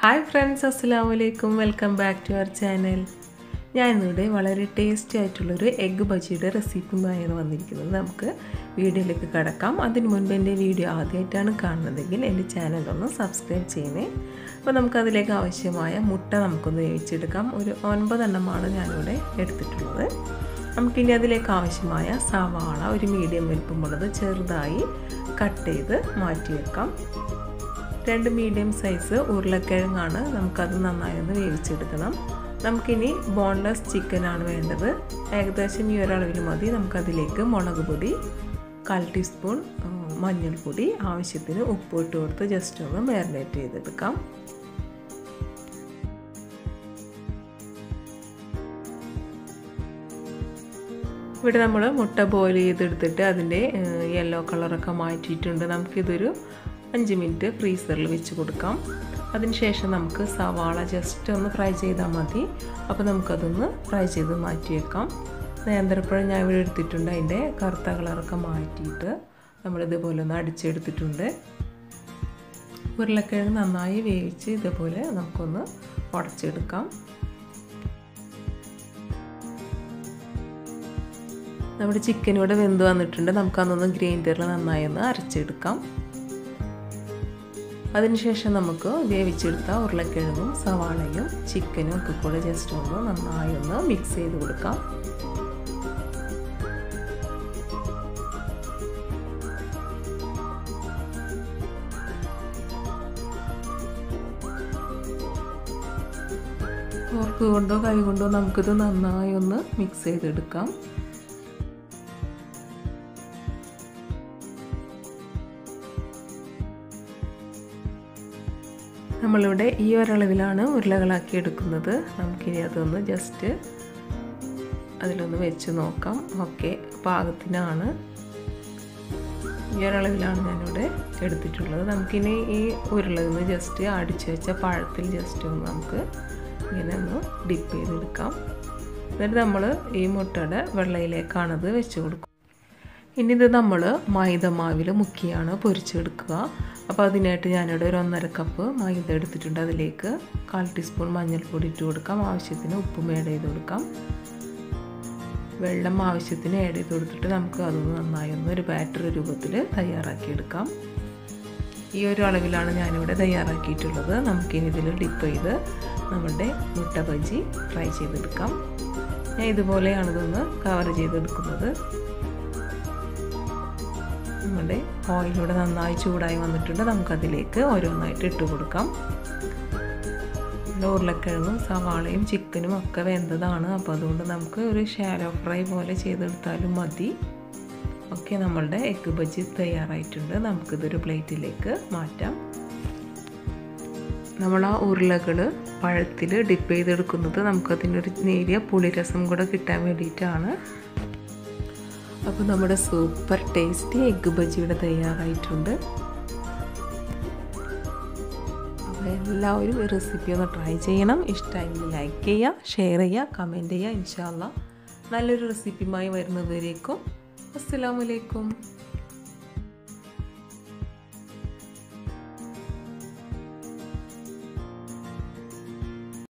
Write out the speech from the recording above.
hi friends അസ്സാം വലൈക്കും welcome back to our channel ഞാനിവിടെ വളരെ ടേസ്റ്റി ആയിട്ടുള്ളൊരു എഗ്ഗ് ബജിയുടെ റെസിപ്പിയുമായാണ് വന്നിരിക്കുന്നത് നമുക്ക് വീഡിയോയിലേക്ക് കിടക്കാം അതിന് മുൻപ് എൻ്റെ വീഡിയോ ആദ്യമായിട്ടാണ് കാണുന്നതെങ്കിൽ എൻ്റെ ചാനൽ ഒന്ന് സബ്സ്ക്രൈബ് ചെയ്യണേ അപ്പോൾ നമുക്കതിലേക്ക് ആവശ്യമായ മുട്ട നമുക്കൊന്ന് വേവിച്ചെടുക്കാം ഒരു ഒൻപതെണ്ണമാണ് ഞാനിവിടെ എടുത്തിട്ടുള്ളത് നമുക്കിനി അതിലേക്ക് ആവശ്യമായ സവാള ഒരു മീഡിയം വലിപ്പമുള്ളത് ചെറുതായി കട്ട് ചെയ്ത് മാറ്റി വെക്കാം രണ്ട് മീഡിയം സൈസ് ഉരുളക്കിഴങ്ങാണ് നമുക്കത് നന്നായി ഒന്ന് വേവിച്ചെടുക്കണം നമുക്കിനി ബോൺലെസ് ചിക്കനാണ് വേണ്ടത് ഏകദേശം ഈ ഒരളവിൽ മതി നമുക്കതിലേക്ക് മുളക് പൊടി കാൽ ടീസ്പൂൺ മഞ്ഞൾപ്പൊടി ആവശ്യത്തിന് ഉപ്പ് ഇട്ട് കൊടുത്ത് ജസ്റ്റ് ഒന്ന് മാരിനേറ്റ് ചെയ്തെടുക്കാം ഇവിടെ നമ്മൾ മുട്ട ബോയിൽ ചെയ്തെടുത്തിട്ട് അതിൻ്റെ യെല്ലോ കളറൊക്കെ മാറ്റിയിട്ടുണ്ട് നമുക്കിതൊരു അഞ്ച് മിനിറ്റ് ഫ്രീസറിൽ വെച്ച് കൊടുക്കാം അതിനുശേഷം നമുക്ക് സവാള ജസ്റ്റ് ഒന്ന് ഫ്രൈ ചെയ്താൽ മതി അപ്പോൾ നമുക്കതൊന്ന് ഫ്രൈ ചെയ്ത് മാറ്റി വെക്കാം നേന്ത്രപ്പഴം ഞാൻ ഇവിടെ എടുത്തിട്ടുണ്ട് അതിൻ്റെ കറുത്ത കളറൊക്കെ മാറ്റിയിട്ട് നമ്മളിതുപോലെ ഒന്ന് അടിച്ചെടുത്തിട്ടുണ്ട് ഉരുളക്കിഴങ്ങ് നന്നായി വേവിച്ച് ഇതുപോലെ നമുക്കൊന്ന് ഉടച്ചെടുക്കാം നമ്മുടെ ചിക്കൻ ഇവിടെ വെന്ത് വന്നിട്ടുണ്ട് നമുക്കതൊന്ന് ഗ്രൈൻഡറിൽ നന്നായി ഒന്ന് അരച്ചെടുക്കാം അതിനുശേഷം നമുക്ക് വേവിച്ചെടുത്ത ഉരുളക്കിഴങ്ങും സവാളയും ചിക്കനും ഒക്കെ കൂടെ ജസ്റ്റ് ഒന്ന് നന്നായി ഒന്ന് മിക്സ് ചെയ്ത് കൊടുക്കാം ഫോർക്ക് കൊണ്ടോ കൈ കൊണ്ടോ നമുക്കിത് നന്നായി ഒന്ന് മിക്സ് ചെയ്തെടുക്കാം നമ്മളിവിടെ ഈ ഒരളവിലാണ് ഉരുളകളാക്കി എടുക്കുന്നത് നമുക്കിനി അതൊന്ന് ജസ്റ്റ് അതിലൊന്ന് വെച്ച് നോക്കാം ഓക്കെ പാകത്തിനാണ് ഈ ഒരളവിലാണ് ഞാനിവിടെ എടുത്തിട്ടുള്ളത് നമുക്കിനി ഈ ഉരുളയിൽ നിന്ന് ജസ്റ്റ് അടിച്ചു വെച്ച പഴത്തിൽ ജസ്റ്റ് ഒന്ന് നമുക്ക് ഇങ്ങനെ ഒന്ന് ഡിപ്പ് ചെയ്തെടുക്കാം എന്നിട്ട് നമ്മൾ ഈ മുട്ടയുടെ വെള്ളയിലേക്കാണത് വെച്ച് കൊടുക്കും ഇനി ഇത് നമ്മൾ മൈദ മാവിൽ മുക്കിയാണ് പൊരിച്ചെടുക്കുക അപ്പോൾ അതിനായിട്ട് ഞാനിവിടെ ഒരു ഒന്നര കപ്പ് മൈദ എടുത്തിട്ടുണ്ട് അതിലേക്ക് കാൽ ടീസ്പൂൺ മഞ്ഞൾപ്പൊടി ഇട്ട് കൊടുക്കാം ആവശ്യത്തിന് ഉപ്പും ആഡ് ചെയ്ത് കൊടുക്കാം വെള്ളം ആവശ്യത്തിന് ആഡ് ചെയ്ത് കൊടുത്തിട്ട് നമുക്ക് അതൊന്ന് നന്നായി ഒന്ന് ഒരു ബാറ്റർ രൂപത്തിൽ തയ്യാറാക്കിയെടുക്കാം ഈ ഒരു അളവിലാണ് ഞാനിവിടെ തയ്യാറാക്കിയിട്ടുള്ളത് നമുക്കിനി ഇതിൽ ഡിപ്പ് ചെയ്ത് നമ്മുടെ മുട്ട ബജി ഫ്രൈ ചെയ്തെടുക്കാം ഞാൻ ഇതുപോലെയാണ് ഇതൊന്ന് കവർ ചെയ്തെടുക്കുന്നത് നമ്മുടെ ഓയിലൂടെ നന്നായി ചൂടായി വന്നിട്ടുണ്ട് നമുക്കതിലേക്ക് ഓരോന്നായിട്ട് ഇട്ട് കൊടുക്കാം ഉരുളക്കിഴങ്ങും സവാളയും ചിക്കനും ഒക്കെ വെന്തതാണ് അപ്പോൾ അതുകൊണ്ട് നമുക്ക് ഒരു ഷാലോ ഫ്രൈ പോലെ ചെയ്തെടുത്താലും മതി ഓക്കെ നമ്മളുടെ എഗ് ബജി തയ്യാറായിട്ടുണ്ട് നമുക്കിതൊരു പ്ലേറ്റിലേക്ക് മാറ്റാം നമ്മൾ ആ ഉരുളകൾ പഴത്തിൽ ഡിപ്പ് ചെയ്തെടുക്കുന്നത് നമുക്കതിനൊരു നേരിയ പുളിരസം കൂടെ കിട്ടാൻ വേണ്ടിയിട്ടാണ് അപ്പോൾ നമ്മുടെ സൂപ്പർ ടേസ്റ്റി എഗ്ഗ് ബജി ഇവിടെ തയ്യാറായിട്ടുണ്ട് അപ്പോൾ എല്ലാവരും ഈ റെസിപ്പി ഒന്ന് ട്രൈ ചെയ്യണം ഇഷ്ടമെങ്കിൽ ലൈക്ക് ചെയ്യുക ഷെയർ ചെയ്യുക കമൻറ്റ് ചെയ്യുക ഇൻഷാല്ല നല്ലൊരു റെസിപ്പിയുമായി വരുന്നതുവരേക്കും അസ്സാമലൈക്കും